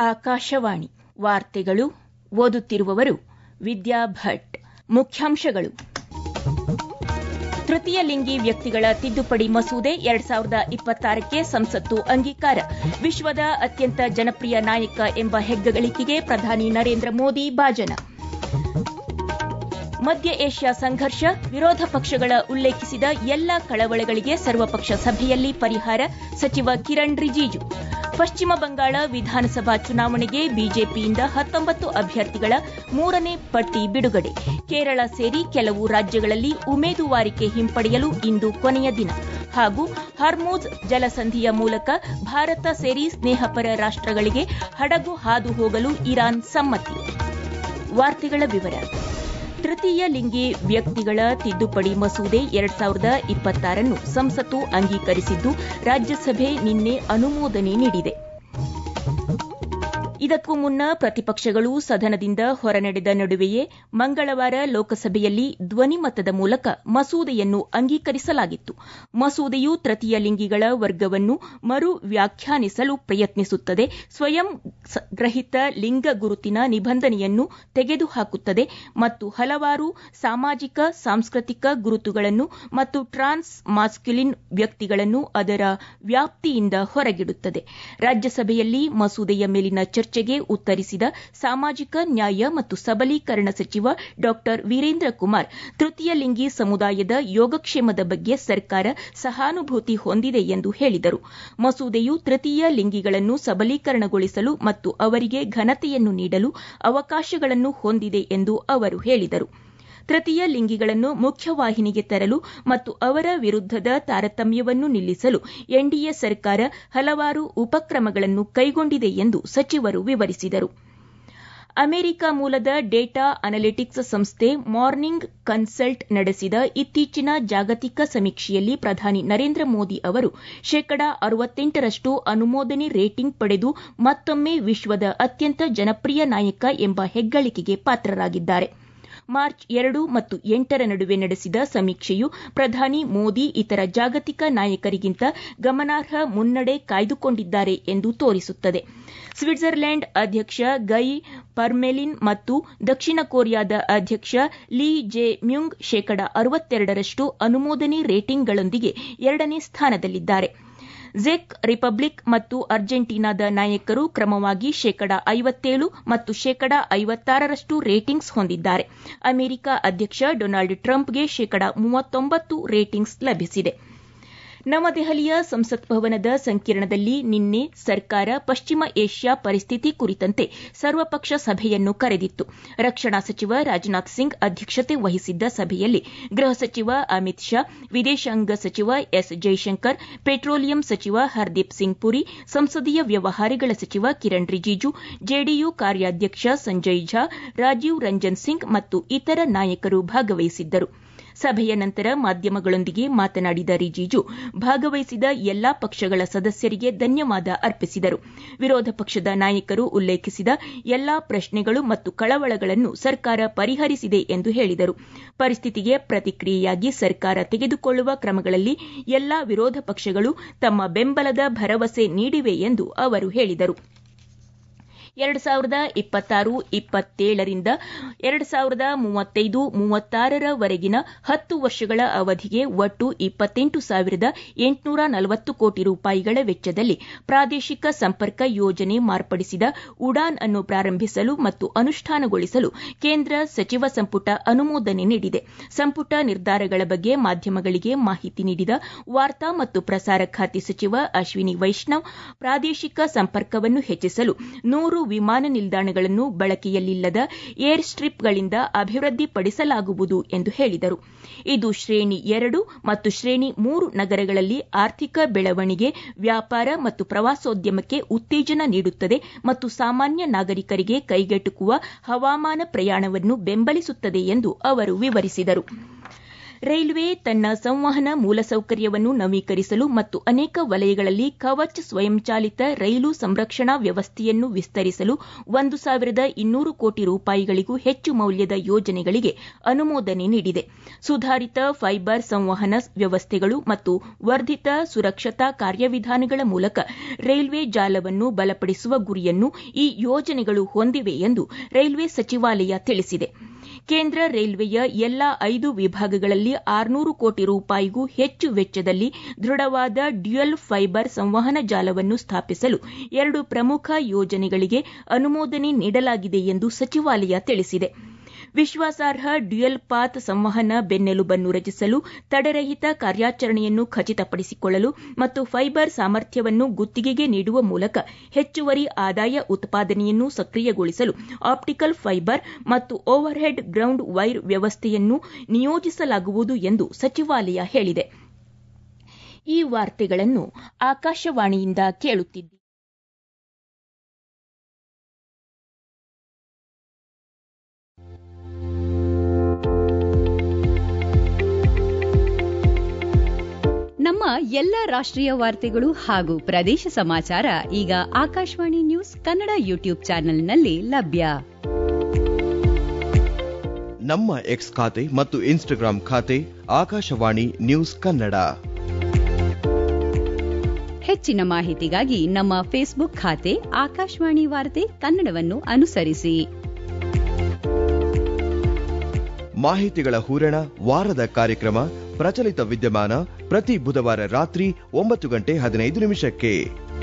ಆಕಾಶವಾಣಿ ವಾರ್ತೆಗಳು ಓದುತ್ತಿರುವವರು ವಿದ್ಯಾ ಭಟ್ ಮುಖ್ಯಾಂಶಗಳು ತೃತೀಯ ಲಿಂಗಿ ವ್ಯಕ್ತಿಗಳ ತಿದ್ದುಪಡಿ ಮಸೂದೆ ಎರಡ್ ಸಾವಿರದ ಇಪ್ಪತ್ತಾರಕ್ಕೆ ಸಂಸತ್ತು ಅಂಗೀಕಾರ ವಿಶ್ವದ ಅತ್ಯಂತ ಜನಪ್ರಿಯ ನಾಯಕ ಎಂಬ ಹೆಗ್ಗಳಿಕೆಗೆ ಪ್ರಧಾನಿ ನರೇಂದ್ರ ಮೋದಿ ಭಾಜನ ಮಧ್ಯ ಏಷ್ಯಾ ಸಂಘರ್ಷ ವಿರೋಧ ಪಕ್ಷಗಳ ಉಲ್ಲೇಖಿಸಿದ ಎಲ್ಲ ಕಳವಳಗಳಿಗೆ ಸರ್ವಪಕ್ಷ ಸಭೆಯಲ್ಲಿ ಪರಿಹಾರ ಸಚಿವ ಕಿರಣ್ ರಿಜಿಜು ಪಶ್ಚಿಮ ಬಂಗಾಳ ವಿಧಾನಸಭಾ ಚುನಾವಣೆಗೆ ಬಿಜೆಪಿಯಿಂದ ಹತ್ತೊಂಬತ್ತು ಅಭ್ಯರ್ಥಿಗಳ ಮೂರನೇ ಪಟ್ಟಿ ಬಿಡುಗಡೆ ಕೇರಳ ಸೇರಿ ಕೆಲವು ರಾಜ್ಯಗಳಲ್ಲಿ ಉಮೇದುವಾರಿಕೆ ಹಿಂಪಡೆಯಲು ಇಂದು ಕೊನೆಯ ದಿನ ಹಾಗೂ ಹರ್ಮೂಜ್ ಜಲಸಂಧಿಯ ಮೂಲಕ ಭಾರತ ಸೇರಿ ಸ್ನೇಹಪರ ರಾಷ್ಟಗಳಿಗೆ ಹಡಗು ಹಾದು ಹೋಗಲು ಇರಾನ್ ಸಮ್ಮತಿ ವಾರ್ತೆಗಳ ವಿವರ ತೃತೀಯ ಲಿಂಗಿ ವ್ಯಕ್ತಿಗಳ ತಿದ್ದುಪಡಿ ಮಸೂದೆ ಎರಡ್ ಸಾವಿರದ ಇಪ್ಪತ್ತಾರನ್ನು ಸಂಸತ್ತು ಅಂಗೀಕರಿಸಿದ್ದು ರಾಜ್ಯಸಭೆ ನಿನ್ನೆ ಅನುಮೋದನೆ ನೀಡಿದೆ ಇದಕ್ಕೂ ಮುನ್ನ ಪ್ರತಿಪಕ್ಷಗಳು ಸದನದಿಂದ ಹೊರನಡೆದ ನಡುವೆಯೇ ಮಂಗಳವಾರ ಲೋಕಸಭೆಯಲ್ಲಿ ಧ್ವನಿಮತದ ಮೂಲಕ ಮಸೂದೆಯನ್ನು ಅಂಗೀಕರಿಸಲಾಗಿತ್ತು ಮಸೂದೆಯು ತೃತೀಯ ಲಿಂಗಿಗಳ ವರ್ಗವನ್ನು ಮರು ವ್ಯಾಖ್ಯಾನಿಸಲು ಪ್ರಯತ್ನಿಸುತ್ತದೆ ಸ್ವಯಂ ಗ್ರಹಿತ ಲಿಂಗ ಗುರುತಿನ ನಿಬಂಧನೆಯನ್ನು ತೆಗೆದುಹಾಕುತ್ತದೆ ಮತ್ತು ಹಲವಾರು ಸಾಮಾಜಿಕ ಸಾಂಸ್ಕೃತಿಕ ಗುರುತುಗಳನ್ನು ಮತ್ತು ಟ್ರಾನ್ಸ್ ಮಾಸ್ಕ್ಯುಲಿನ್ ವ್ಯಕ್ತಿಗಳನ್ನು ಅದರ ವ್ಯಾಪ್ತಿಯಿಂದ ಹೊರಗಿಡುತ್ತದೆ ರಾಜ್ಯಸಭೆಯಲ್ಲಿ ಮಸೂದೆಯ ಮೇಲಿನ ಚರ್ಚೆಗೆ ಉತ್ತರಿಸಿದ ಸಾಮಾಜಿಕ ನ್ಯಾಯ ಮತ್ತು ಸಬಲೀಕರಣ ಸಚಿವ ಡಾ ವೀರೇಂದ್ರ ಕುಮಾರ್ ತೃತೀಯ ಲಿಂಗಿ ಸಮುದಾಯದ ಯೋಗಕ್ಷೇಮದ ಬಗ್ಗೆ ಸರ್ಕಾರ ಸಹಾನುಭೂತಿ ಹೊಂದಿದೆ ಎಂದು ಹೇಳಿದರು ಮಸೂದೆಯು ತೃತೀಯ ಲಿಂಗಿಗಳನ್ನು ಸಬಲೀಕರಣಗೊಳಿಸಲು ಮತ್ತು ಅವರಿಗೆ ಘನತೆಯನ್ನು ನೀಡಲು ಅವಕಾಶಗಳನ್ನು ಹೊಂದಿದೆ ಎಂದು ಅವರು ಹೇಳಿದರು ತೃತೀಯ ಲಿಂಗಿಗಳನ್ನು ಮುಖ್ಯವಾಹಿನಿಗೆ ತರಲು ಮತ್ತು ಅವರ ವಿರುದ್ದದ ತಾರತಮ್ಯವನ್ನು ನಿಲ್ಲಿಸಲು ಎನ್ಡಿಎ ಸರ್ಕಾರ ಹಲವಾರು ಉಪಕ್ರಮಗಳನ್ನು ಕೈಗೊಂಡಿದೆ ಎಂದು ಸಚಿವರು ವಿವರಿಸಿದರು ಅಮೆರಿಕ ಮೂಲದ ಡೇಟಾ ಅನಲಿಟಿಕ್ಸ್ ಸಂಸ್ಥೆ ಮಾರ್ನಿಂಗ್ ಕನ್ಸಲ್ಟ್ ನಡೆಸಿದ ಇತ್ತೀಚಿನ ಜಾಗತಿಕ ಸಮೀಕ್ಷೆಯಲ್ಲಿ ಪ್ರಧಾನಿ ನರೇಂದ್ರ ಮೋದಿ ಅವರು ಶೇಕಡಾ ಅರವತ್ತೆಂಟರಷ್ಟು ಅನುಮೋದನೆ ರೇಟಿಂಗ್ ಪಡೆದು ಮತ್ತೊಮ್ಮೆ ವಿಶ್ವದ ಅತ್ಯಂತ ಜನಪ್ರಿಯ ನಾಯಕ ಎಂಬ ಹೆಗ್ಗಳಿಕೆಗೆ ಪಾತ್ರರಾಗಿದ್ದಾರೆ ಮಾರ್ಚ್ ಎರಡು ಮತ್ತು ಎಂಟರ ನಡುವೆ ನಡೆಸಿದ ಸಮೀಕ್ಷೆಯು ಪ್ರಧಾನಿ ಮೋದಿ ಇತರ ಜಾಗತಿಕ ನಾಯಕರಿಗಿಂತ ಗಮನಾರ್ಹ ಮುನ್ನಡೆ ಕಾಯ್ದುಕೊಂಡಿದ್ದಾರೆ ಎಂದು ತೋರಿಸುತ್ತದೆ ಸ್ವಿಟ್ಜರ್ಲೆಂಡ್ ಅಧ್ಯಕ್ಷ ಗೈ ಪರ್ಮೆಲಿನ್ ಮತ್ತು ದಕ್ಷಿಣ ಕೊರಿಯಾದ ಅಧ್ಯಕ್ಷ ಲೀ ಜೆ ಮ್ಯುಂಗ್ ಶೇಕಡಾ ಅರವತ್ತೆರಡರಷ್ಟು ಅನುಮೋದನೆ ರೇಟಿಂಗ್ಗಳೊಂದಿಗೆ ಎರಡನೇ ಸ್ಥಾನದಲ್ಲಿದ್ದಾರೆ ಜೆಕ್ ರಿಪಬ್ಲಿಕ್ ಮತ್ತು ಅರ್ಜೆಂಟೀನಾದ ನಾಯಕರು ಕ್ರಮವಾಗಿ ಶೇಕಡಾ ಐವತ್ತೇಳು ಮತ್ತು ಶೇಕಡಾ ಐವತ್ತಾರರಷ್ಟು ರೇಟಿಂಗ್ಸ್ ಹೊಂದಿದ್ದಾರೆ ಅಮೆರಿಕ ಅಧ್ಯಕ್ಷ ಡೊನಾಲ್ಡ್ ಟ್ರಂಪ್ಗೆ ಶೇಕಡಾ ಮೂವತ್ತೊಂಬತ್ತು ರೇಟಿಂಗ್ಸ್ ಲಭಿಸಿದೆ ನವದೆಹಲಿಯ ಸಂಸತ್ ಭವನದ ಸಂಕಿರಣದಲ್ಲಿ ನಿನ್ನೆ ಸರ್ಕಾರ ಪಶ್ಚಿಮ ಏಷ್ಯಾ ಪರಿಸ್ಥಿತಿ ಕುರಿತಂತೆ ಸರ್ವಪಕ್ಷ ಸಭೆಯನ್ನು ಕರೆದಿತ್ತು ರಕ್ಷಣಾ ಸಚಿವ ರಾಜನಾಥ್ ಸಿಂಗ್ ಅಧ್ಯಕ್ಷತೆ ವಹಿಸಿದ್ದ ಸಭೆಯಲ್ಲಿ ಗೃಹ ಸಚಿವ ಅಮಿತ್ ಶಾ ವಿದೇಶಾಂಗ ಸಚಿವ ಎಸ್ ಜೈಶಂಕರ್ ಪೆಟ್ರೋಲಿಯಂ ಸಚಿವ ಹರ್ದೀಪ್ ಸಿಂಗ್ ಪುರಿ ಸಂಸದೀಯ ವ್ಯವಹಾರಗಳ ಸಚಿವ ಕಿರಣ್ ರಿಜಿಜು ಜೆಡಿಯು ಕಾರ್ಯಾಧ್ಯಕ್ಷ ಸಂಜಯ್ ಝಾ ರಾಜೀವ್ ರಂಜನ್ ಸಿಂಗ್ ಮತ್ತು ಇತರ ನಾಯಕರು ಭಾಗವಹಿಸಿದ್ದರು ಸಭೆಯ ನಂತರ ಮಾಧ್ಯಮಗಳೊಂದಿಗೆ ಮಾತನಾಡಿದ ರಿಜಿಜು ಭಾಗವಹಿಸಿದ ಎಲ್ಲಾ ಪಕ್ಷಗಳ ಸದಸ್ಯರಿಗೆ ಧನ್ಯವಾದ ಅರ್ಪಿಸಿದರು ವಿರೋಧ ಪಕ್ಷದ ನಾಯಕರು ಉಲ್ಲೇಖಿಸಿದ ಎಲ್ಲಾ ಪ್ರಶ್ನೆಗಳು ಮತ್ತು ಕಳವಳಗಳನ್ನು ಸರ್ಕಾರ ಪರಿಹರಿಸಿದೆ ಎಂದು ಹೇಳಿದರು ಪರಿಸ್ಥಿತಿಗೆ ಪ್ರತಿಕ್ರಿಯೆಯಾಗಿ ಸರ್ಕಾರ ತೆಗೆದುಕೊಳ್ಳುವ ಕ್ರಮಗಳಲ್ಲಿ ಎಲ್ಲಾ ವಿರೋಧ ಪಕ್ಷಗಳು ತಮ್ಮ ಬೆಂಬಲದ ಭರವಸೆ ನೀಡಿವೆ ಎಂದು ಅವರು ಹೇಳಿದರು ಎರಡು ಸಾವಿರದ ಇಪ್ಪತ್ತಾರು ಇಪ್ಪತ್ತೇಳರಿಂದ ಎರಡು ಸಾವಿರದ ಮೂವತ್ತೈದು ಮೂವತ್ತಾರರವರೆಗಿನ ಹತ್ತು ವರ್ಷಗಳ ಅವಧಿಗೆ ಒಟ್ಟು ಇಪ್ಪತ್ತೆಂಟು ಸಾವಿರದ ಎಂಟುನೂರ ನಲವತ್ತು ಕೋಟಿ ರೂಪಾಯಿಗಳ ವೆಚ್ಚದಲ್ಲಿ ಪ್ರಾದೇಶಿಕ ಸಂಪರ್ಕ ಯೋಜನೆ ಮಾರ್ಪಡಿಸಿದ ಉಡಾನ್ ಅನ್ನು ಪ್ರಾರಂಭಿಸಲು ಮತ್ತು ಅನುಷ್ಠಾನಗೊಳಿಸಲು ಕೇಂದ್ರ ಸಚಿವ ಸಂಪುಟ ಅನುಮೋದನೆ ನೀಡಿದೆ ಸಂಪುಟ ನಿರ್ಧಾರಗಳ ಬಗ್ಗೆ ಮಾಧ್ಯಮಗಳಿಗೆ ಮಾಹಿತಿ ನೀಡಿದ ವಾರ್ತಾ ಮತ್ತು ಪ್ರಸಾರ ಖಾತೆ ಸಚಿವ ಅಶ್ವಿನಿ ವೈಷ್ಣವ್ ಪ್ರಾದೇಶಿಕ ಸಂಪರ್ಕವನ್ನು ಹೆಚ್ಚಿಸಲು ನೂರು ವಿಮಾನ ನಿಲ್ದಾಣಗಳನ್ನು ಬಳಕೆಯಲ್ಲಿಲ್ಲದ ಏರ್ ಸ್ಟ್ರಿಪ್ಗಳಿಂದ ಅಭಿವೃದ್ಧಿಪಡಿಸಲಾಗುವುದು ಎಂದು ಹೇಳಿದರು ಇದು ಶ್ರೇಣಿ ಎರಡು ಮತ್ತು ಶ್ರೇಣಿ ಮೂರು ನಗರಗಳಲ್ಲಿ ಆರ್ಥಿಕ ಬೆಳವಣಿಗೆ ವ್ಯಾಪಾರ ಮತ್ತು ಪ್ರವಾಸೋದ್ಯಮಕ್ಕೆ ಉತ್ತೇಜನ ನೀಡುತ್ತದೆ ಮತ್ತು ಸಾಮಾನ್ಯ ನಾಗರಿಕರಿಗೆ ಕೈಗೆಟುಕುವ ಹವಾಮಾನ ಪ್ರಯಾಣವನ್ನು ಬೆಂಬಲಿಸುತ್ತದೆ ಎಂದು ಅವರು ವಿವರಿಸಿದರು ರೈಲ್ವೆ ತನ್ನ ಸಂವಹನ ಮೂಲಸೌಕರ್ಯವನ್ನು ನವೀಕರಿಸಲು ಮತ್ತು ಅನೇಕ ವಲಯಗಳಲ್ಲಿ ಕವಚ್ ಸ್ವಯಂಚಾಲಿತ ರೈಲು ಸಂರಕ್ಷಣಾ ವ್ಯವಸ್ಥೆಯನ್ನು ವಿಸ್ತರಿಸಲು ಒಂದು ಸಾವಿರದ ಇನ್ನೂರು ಕೋಟಿ ರೂಪಾಯಿಗಳಿಗೂ ಹೆಚ್ಚು ಮೌಲ್ಯದ ಯೋಜನೆಗಳಿಗೆ ಅನುಮೋದನೆ ನೀಡಿದೆ ಸುಧಾರಿತ ಫೈಬರ್ ಸಂವಹನ ವ್ಯವಸ್ಥೆಗಳು ಮತ್ತು ವರ್ಧಿತ ಸುರಕ್ಷತಾ ಕಾರ್ಯವಿಧಾನಗಳ ಮೂಲಕ ರೈಲ್ವೆ ಜಾಲವನ್ನು ಬಲಪಡಿಸುವ ಗುರಿಯನ್ನು ಈ ಯೋಜನೆಗಳು ಹೊಂದಿವೆ ಎಂದು ರೈಲ್ವೆ ಸಚಿವಾಲಯ ತಿಳಿಸಿದೆ ಕೇಂದ್ರ ರೈಲ್ವೆಯ ಎಲ್ಲಾ ಐದು ವಿಭಾಗಗಳಲ್ಲಿ ಆರುನೂರು ಕೋಟಿ ರೂಪಾಯಿಗೂ ಹೆಚ್ಚು ವೆಚ್ಚದಲ್ಲಿ ದೃಢವಾದ ಡ್ಯುಯಲ್ ಫೈಬರ್ ಸಂವಹನ ಜಾಲವನ್ನು ಸ್ಥಾಪಿಸಲು ಎರಡು ಪ್ರಮುಖ ಯೋಜನೆಗಳಿಗೆ ಅನುಮೋದನೆ ನೀಡಲಾಗಿದೆ ಎಂದು ಸಚಿವಾಲಯ ತಿಳಿಸಿದೆ ವಿಶ್ವಾಸಾರ್ಹ ಡ್ಯುಯಲ್ ಪಾತ್ ಸಂವಹನ ಬೆನ್ನೆಲುಬನ್ನು ರಚಿಸಲು ತಡೆರಹಿತ ಕಾರ್ಯಾಚರಣೆಯನ್ನು ಖಚಿತಪಡಿಸಿಕೊಳ್ಳಲು ಮತ್ತು ಫೈಬರ್ ಸಾಮರ್ಥ್ಯವನ್ನು ಗುತ್ತಿಗೆಗೆ ನೀಡುವ ಮೂಲಕ ಹೆಚ್ಚುವರಿ ಆದಾಯ ಉತ್ಪಾದನೆಯನ್ನು ಸಕ್ರಿಯಗೊಳಿಸಲು ಆಪ್ಟಿಕಲ್ ಫೈಬರ್ ಮತ್ತು ಓವರ್ಹೆಡ್ ಗ್ರೌಂಡ್ ವೈರ್ ವ್ಯವಸ್ಥೆಯನ್ನು ನಿಯೋಜಿಸಲಾಗುವುದು ಎಂದು ಸಚಿವಾಲಯ ಹೇಳಿದೆ ಈ ವಾರ್ತೆಗಳನ್ನು ಆಕಾಶವಾಣಿಯಿಂದ ಕೇಳುತ್ತಿದ್ದೀರಿ ನಮ್ಮ ಎಲ್ಲ ರಾಷ್ಟ್ರೀಯ ವಾರ್ತೆಗಳು ಹಾಗೂ ಪ್ರದೇಶ ಸಮಾಚಾರ ಈಗ ಆಕಾಶವಾಣಿ ನ್ಯೂಸ್ ಕನ್ನಡ ಯೂಟ್ಯೂಬ್ ಚಾನೆಲ್ನಲ್ಲಿ ಲಭ್ಯ ನಮ್ಮ ಎಕ್ಸ್ ಖಾತೆ ಮತ್ತು ಇನ್ಸ್ಟಾಗ್ರಾಂ ಖಾತೆ ಆಕಾಶವಾಣಿ ನ್ಯೂಸ್ ಕನ್ನಡ ಹೆಚ್ಚಿನ ಮಾಹಿತಿಗಾಗಿ ನಮ್ಮ ಫೇಸ್ಬುಕ್ ಖಾತೆ ಆಕಾಶವಾಣಿ ವಾರ್ತೆ ಕನ್ನಡವನ್ನು ಅನುಸರಿಸಿ ಮಾಹಿತಿಗಳ ಹೂರಣ ವಾರದ ಕಾರ್ಯಕ್ರಮ ಪ್ರಚಲಿತ ವಿದ್ಯಮಾನ ಪ್ರತಿ ಬುಧವಾರ ರಾತ್ರಿ ಒಂಬತ್ತು ಗಂಟೆ ಹದಿನೈದು ನಿಮಿಷಕ್ಕೆ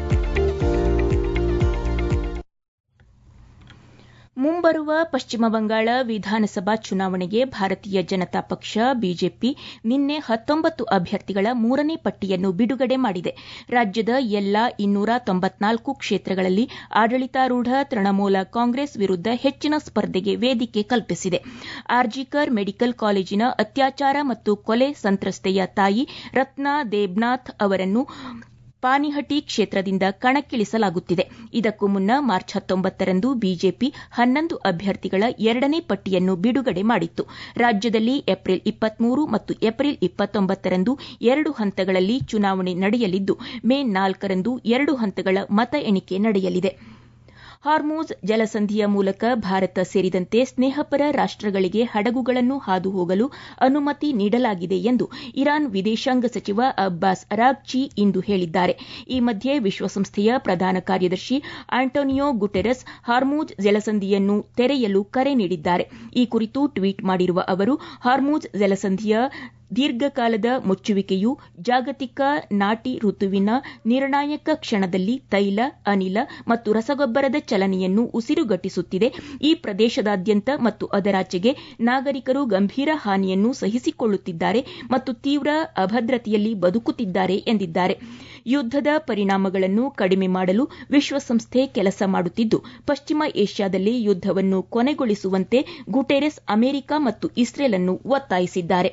ಮುಂಬರುವ ಪಶ್ಚಿಮ ಬಂಗಾಳ ವಿಧಾನಸಭಾ ಚುನಾವಣೆಗೆ ಭಾರತೀಯ ಜನತಾ ಪಕ್ಷ ಬಿಜೆಪಿ ನಿನ್ನೆ ಹತ್ತೊಂಬತ್ತು ಅಭ್ಯರ್ಥಿಗಳ ಮೂರನೇ ಪಟ್ಟಿಯನ್ನು ಬಿಡುಗಡೆ ಮಾಡಿದೆ ರಾಜ್ಯದ ಎಲ್ಲಾ ಇನ್ನೂರ ತೊಂಬತ್ನಾಲ್ಕು ಕ್ಷೇತ್ರಗಳಲ್ಲಿ ಆಡಳಿತಾರೂಢ ತೃಣಮೂಲ ಕಾಂಗ್ರೆಸ್ ವಿರುದ್ದ ಹೆಚ್ಚಿನ ಸ್ಪರ್ಧೆಗೆ ವೇದಿಕೆ ಕಲ್ಪಿಸಿದೆ ಆರ್ಜಿಕರ್ ಮೆಡಿಕಲ್ ಕಾಲೇಜಿನ ಅತ್ಯಾಚಾರ ಮತ್ತು ಕೊಲೆ ಸಂತ್ರಸ್ತೆಯ ತಾಯಿ ರತ್ನಾ ದೇಬ್ನಾಥ್ ಅವರನ್ನು ಪಾನಿಹಟಿ ಕ್ಷೇತ್ರದಿಂದ ಕಣಕ್ಕಿಳಿಸಲಾಗುತ್ತಿದೆ ಇದಕ್ಕೂ ಮುನ್ನ ಮಾರ್ಚ್ ಹತ್ತೊಂಬತ್ತರಂದು ಬಿಜೆಪಿ ಹನ್ನೊಂದು ಅಭ್ಯರ್ಥಿಗಳ ಎರಡನೇ ಪಟ್ಟಿಯನ್ನು ಬಿಡುಗಡೆ ಮಾಡಿತ್ತು ರಾಜ್ಯದಲ್ಲಿ ಏಪ್ರಿಲ್ ಇಪ್ಪತ್ಮೂರು ಮತ್ತು ಏಪ್ರಿಲ್ ಇಪ್ಪತ್ತೊಂಬತ್ತರಂದು ಎರಡು ಹಂತಗಳಲ್ಲಿ ಚುನಾವಣೆ ನಡೆಯಲಿದ್ದು ಮೇ ನಾಲ್ಕರಂದು ಎರಡು ಹಂತಗಳ ಮತ ಎಣಿಕೆ ನಡೆಯಲಿದೆ ಹಾರ್ಮೂಜ್ ಜಲಸಂಧಿಯ ಮೂಲಕ ಭಾರತ ಸೇರಿದಂತೆ ಸ್ನೇಹಪರ ರಾಷ್ಟಗಳಿಗೆ ಹಡಗುಗಳನ್ನು ಹಾದು ಹೋಗಲು ಅನುಮತಿ ನೀಡಲಾಗಿದೆ ಎಂದು ಇರಾನ್ ವಿದೇಶಾಂಗ ಸಚಿವ ಅಬ್ಬಾಸ್ ಅರಾಗ್ಚಿ ಇಂದು ಹೇಳಿದ್ದಾರೆ ಈ ಮಧ್ಯೆ ವಿಶ್ವಸಂಸ್ಥೆಯ ಪ್ರಧಾನ ಕಾರ್ಯದರ್ಶಿ ಆಂಟೋನಿಯೋ ಗುಟೆರಸ್ ಹಾರ್ಮೂಜ್ ಜಲಸಂಧಿಯನ್ನು ತೆರೆಯಲು ಕರೆ ನೀಡಿದ್ದಾರೆ ಈ ಕುರಿತು ಟ್ವೀಟ್ ಮಾಡಿರುವ ಅವರು ಹಾರ್ಮೂಜ್ ಜಲಸಂಧಿಯ ದೀರ್ಘಕಾಲದ ಮುಚ್ಚುವಿಕೆಯು ಜಾಗತಿಕ ನಾಟಿ ಋತುವಿನ ನಿರ್ಣಾಯಕ ಕ್ಷಣದಲ್ಲಿ ತೈಲ ಅನಿಲ ಮತ್ತು ರಸಗೊಬ್ಬರದ ಚಲನೆಯನ್ನು ಉಸಿರುಗಟ್ಟಿಸುತ್ತಿದೆ ಈ ಪ್ರದೇಶದಾದ್ಯಂತ ಮತ್ತು ಅದರಾಚೆಗೆ ನಾಗರಿಕರು ಗಂಭೀರ ಹಾನಿಯನ್ನು ಸಹಿಸಿಕೊಳ್ಳುತ್ತಿದ್ದಾರೆ ಮತ್ತು ತೀವ್ರ ಅಭದ್ರತೆಯಲ್ಲಿ ಬದುಕುತ್ತಿದ್ದಾರೆ ಎಂದಿದ್ದಾರೆ ಯುದ್ದದ ಪರಿಣಾಮಗಳನ್ನು ಕಡಿಮೆ ಮಾಡಲು ವಿಶ್ವಸಂಸ್ಥೆ ಕೆಲಸ ಮಾಡುತ್ತಿದ್ದು ಪಶ್ಚಿಮ ಏಷ್ಯಾದಲ್ಲಿ ಯುದ್ದವನ್ನು ಕೊನೆಗೊಳಿಸುವಂತೆ ಗುಟೆರೆಸ್ ಅಮೆರಿಕ ಮತ್ತು ಇಸ್ರೇಲ್ ಅನ್ನು ಒತ್ತಾಯಿಸಿದ್ದಾರೆ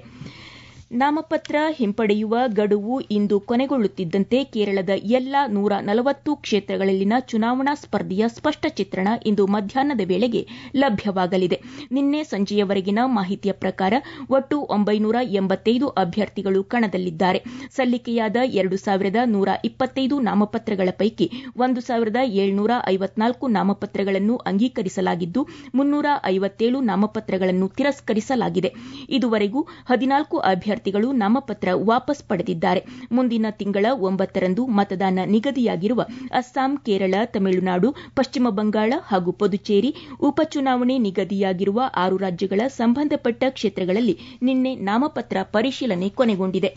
ನಾಮಪತ್ರ ಹಿಂಪಡೆಯುವ ಗಡುವು ಇಂದು ಕೊನೆಗೊಳ್ಳುತ್ತಿದ್ದಂತೆ ಕೇರಳದ ಎಲ್ಲಾ ನೂರ ನಲವತ್ತು ಕ್ಷೇತ್ರಗಳಲ್ಲಿನ ಚುನಾವಣಾ ಸ್ಪರ್ಧೆಯ ಸ್ಪಷ್ಟ ಚಿತ್ರಣ ಇಂದು ಮಧ್ಯಾಹ್ನದ ವೇಳೆಗೆ ಲಭ್ಯವಾಗಲಿದೆ ನಿನ್ನೆ ಸಂಜೆಯವರೆಗಿನ ಮಾಹಿತಿಯ ಪ್ರಕಾರ ಒಟ್ಟು ಒಂಬೈನೂರ ಎಂಬತ್ತೈದು ಅಭ್ಯರ್ಥಿಗಳು ಕಣದಲ್ಲಿದ್ದಾರೆ ಸಲ್ಲಿಕೆಯಾದ ಎರಡು ಸಾವಿರದ ನೂರ ಇಪ್ಪತ್ತೈದು ನಾಮಪತ್ರಗಳ ಪೈಕಿ ಒಂದು ಸಾವಿರದ ಏಳ್ನೂರ ಐವತ್ನಾಲ್ಕು ನಾಮಪತ್ರಗಳನ್ನು ಅಂಗೀಕರಿಸಲಾಗಿದ್ದು ಮುನ್ನೂರ ಐವತ್ತೇಳು ನಾಮಪತ್ರಗಳನ್ನು ತಿರಸ್ಕರಿಸಲಾಗಿದೆ ಇದುವರೆಗೂ ಹದಿನಾಲ್ಕು ಅಭ್ಯರ್ಥಿಗಳು ನಾಮಪತ್ರ ವಾಪಸ್ ಪಡೆದಿದ್ದಾರೆ ಮುಂದಿನ ತಿಂಗಳ ಒಂಬತ್ತರಂದು ಮತದಾನ ನಿಗದಿಯಾಗಿರುವ ಅಸ್ಸಾಂ ಕೇರಳ ತಮಿಳುನಾಡು ಪಶ್ಚಿಮ ಬಂಗಾಳ ಹಾಗೂ ಪುದುಚೇರಿ ಉಪಚುನಾವಣೆ ನಿಗದಿಯಾಗಿರುವ ಆರು ರಾಜ್ಯಗಳ ಸಂಬಂಧಪಟ್ಟ ಕ್ಷೇತ್ರಗಳಲ್ಲಿ ನಿನ್ನೆ ನಾಮಪತ್ರ ಪರಿಶೀಲನೆ ಕೊನೆಗೊಂಡಿದೆ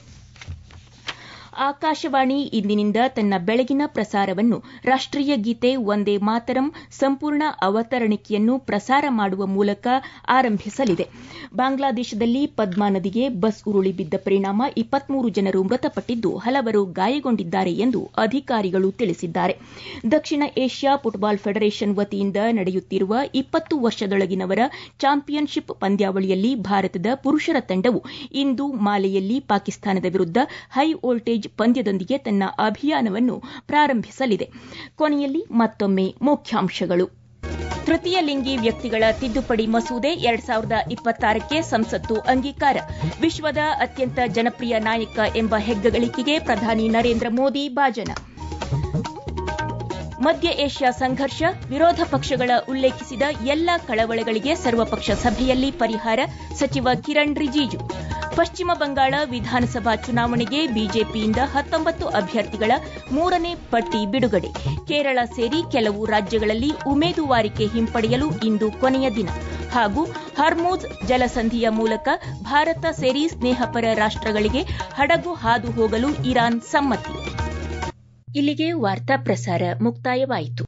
ಆಕಾಶವಾಣಿ ಇಂದಿನಿಂದ ತನ್ನ ಬೆಳಗಿನ ಪ್ರಸಾರವನ್ನು ರಾಷ್ಟೀಯ ಗೀತೆ ಒಂದೇ ಮಾತರಂ ಸಂಪೂರ್ಣ ಅವತರಣಿಕೆಯನ್ನು ಪ್ರಸಾರ ಮಾಡುವ ಮೂಲಕ ಆರಂಭಿಸಲಿದೆ ಬಾಂಗ್ಲಾದೇಶದಲ್ಲಿ ಪದ್ಮಾ ನದಿಗೆ ಬಸ್ ಉರುಳಿ ಬಿದ್ದ ಪರಿಣಾಮ ಇಪ್ಪತ್ಮೂರು ಜನರು ಮೃತಪಟ್ಟಿದ್ದು ಹಲವರು ಗಾಯಗೊಂಡಿದ್ದಾರೆ ಎಂದು ಅಧಿಕಾರಿಗಳು ತಿಳಿಸಿದ್ದಾರೆ ದಕ್ಷಿಣ ಏಷ್ಯಾ ಫುಟ್ಬಾಲ್ ಫೆಡರೇಷನ್ ವತಿಯಿಂದ ನಡೆಯುತ್ತಿರುವ ಇಪ್ಪತ್ತು ವರ್ಷದೊಳಗಿನವರ ಚಾಂಪಿಯನ್ಶಿಪ್ ಪಂದ್ಯಾವಳಿಯಲ್ಲಿ ಭಾರತದ ಪುರುಷರ ತಂಡವು ಇಂದು ಮಾಲೆಯಲ್ಲಿ ಪಾಕಿಸ್ತಾನದ ವಿರುದ್ದ ಹೈ ವೋಲ್ಟೇಜ್ ಪಂದ್ಯದೊಂದಿಗೆ ತನ್ನ ಅಭಿಯಾನವನ್ನು ಪ್ರಾರಂಭಿಸಲಿದೆ ಕೊನೆಯಲ್ಲಿ ಮತ್ತೊಮ್ಮೆ ಮುಖ್ಯಾಂಶಗಳು ತೃತೀಯ ಲಿಂಗಿ ವ್ಯಕ್ತಿಗಳ ತಿದ್ದುಪಡಿ ಮಸೂದೆ ಎರಡ್ ಸಾವಿರದ ಇಪ್ಪತ್ತಾರಕ್ಕೆ ಸಂಸತ್ತು ಅಂಗೀಕಾರ ವಿಶ್ವದ ಅತ್ಯಂತ ಜನಪ್ರಿಯ ನಾಯಕ ಎಂಬ ಹೆಗ್ಗಳಿಕೆಗೆ ಪ್ರಧಾನಿ ನರೇಂದ್ರ ಮೋದಿ ಭಾಜನ ಮಧ್ಯ ಏಷ್ಯಾ ಸಂಘರ್ಷ ವಿರೋಧ ಪಕ್ಷಗಳ ಉಲ್ಲೇಖಿಸಿದ ಎಲ್ಲ ಕಳವಳಗಳಿಗೆ ಸರ್ವಪಕ್ಷ ಸಭೆಯಲ್ಲಿ ಪರಿಹಾರ ಸಚಿವ ಕಿರಣ್ ರಿಜಿಜು ಪಶ್ಚಿಮ ಬಂಗಾಳ ವಿಧಾನಸಭಾ ಚುನಾವಣೆಗೆ ಬಿಜೆಪಿಯಿಂದ ಹತ್ತೊಂಬತ್ತು ಅಭ್ಯರ್ಥಿಗಳ ಮೂರನೇ ಪಟ್ಟಿ ಬಿಡುಗಡೆ ಕೇರಳ ಸೇರಿ ಕೆಲವು ರಾಜ್ಯಗಳಲ್ಲಿ ಉಮೇದುವಾರಿಕೆ ಹಿಂಪಡೆಯಲು ಇಂದು ಕೊನೆಯ ದಿನ ಹಾಗೂ ಹರ್ಮೂಜ್ ಜಲಸಂಧಿಯ ಮೂಲಕ ಭಾರತ ಸೇರಿ ಸ್ನೇಹಪರ ರಾಷ್ಟಗಳಿಗೆ ಹಡಗು ಹಾದು ಹೋಗಲು ಇರಾನ್ ಸಮ್ಮತಿ ಇಲ್ಲಿಗೆ ವಾರ್ತಾ ಪ್ರಸಾರ ಮುಕ್ತಾಯವಾಯಿತು